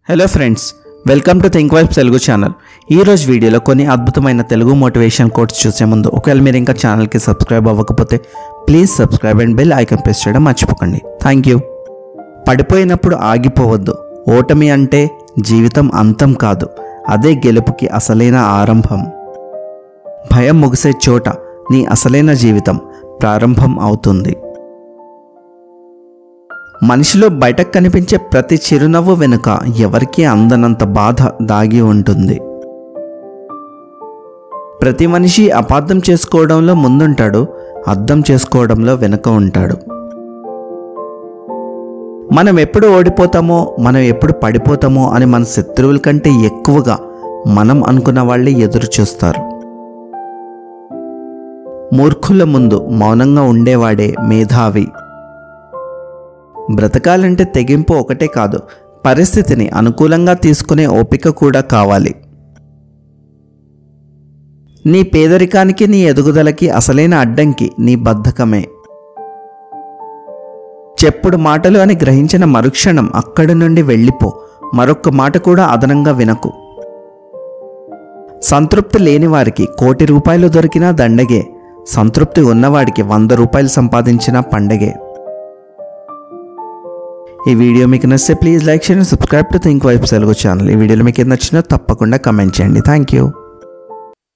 hello friends welcome to think vibes Telugu channel ఈ రోజు వీడియోలో కొన్ని అద్భుతమైన తెలుగు మోటివేషన్ కోట్స్ చూసే ముందు ఒకవేళ మీరు ఇంకా ఛానల్కి సబ్స్క్రైబ్ అవ్వకపోతే please subscribe and bell icon press చేయడం మర్చిపోకండి థ్యాంక్ యూ పడిపోయినప్పుడు ఆగిపోవద్దు ఓటమి అంటే జీవితం అంతం కాదు అదే గెలుపుకి అసలైన ఆరంభం భయం ముగిసే చోట నీ అసలైన జీవితం ప్రారంభం అవుతుంది మనిషిలో బయటకు కనిపించే ప్రతి చిరునవ్వు వెనుక ఎవరికీ అందనంత బాధ దాగి ఉంటుంది ప్రతి మనిషి అపార్థం చేసుకోవడంలో ముందుంటాడు అర్థం చేసుకోవడంలో వెనుక ఉంటాడు మనం ఎప్పుడు ఓడిపోతామో మనం ఎప్పుడు పడిపోతామో అని మన శత్రువుల కంటే ఎక్కువగా మనం అనుకున్న వాళ్ళే ఎదురు చూస్తారు మూర్ఖుల ముందు మౌనంగా ఉండేవాడే మేధావి బ్రతకాలంటే తెగింపు ఒకటే కాదు పరిస్థితిని అనుకూలంగా తీసుకునే ఓపిక కూడా కావాలి నీ పేదరికానికి నీ ఎదుగుదలకి అసలైన అడ్డంకి నీ బద్ధకమే చెప్పుడు మాటలు అని గ్రహించిన మరుక్షణం అక్కడి నుండి వెళ్ళిపో మరొక్క మాట కూడా అదనంగా వినకు సంతృప్తి లేని వారికి కోటి రూపాయలు దొరికినా దండగే సంతృప్తి ఉన్నవాడికి వంద రూపాయలు సంపాదించిన పండగే ఈ వీడియో మీకు నచ్చితే ప్లీజ్ లైక్ చేయండి subscribe to think vibes Telugu channel ఈ వీడియోలో మీకు ఏది నచ్చినా తప్పకుండా కమెంట్ చేయండి థ్యాంక్ యూ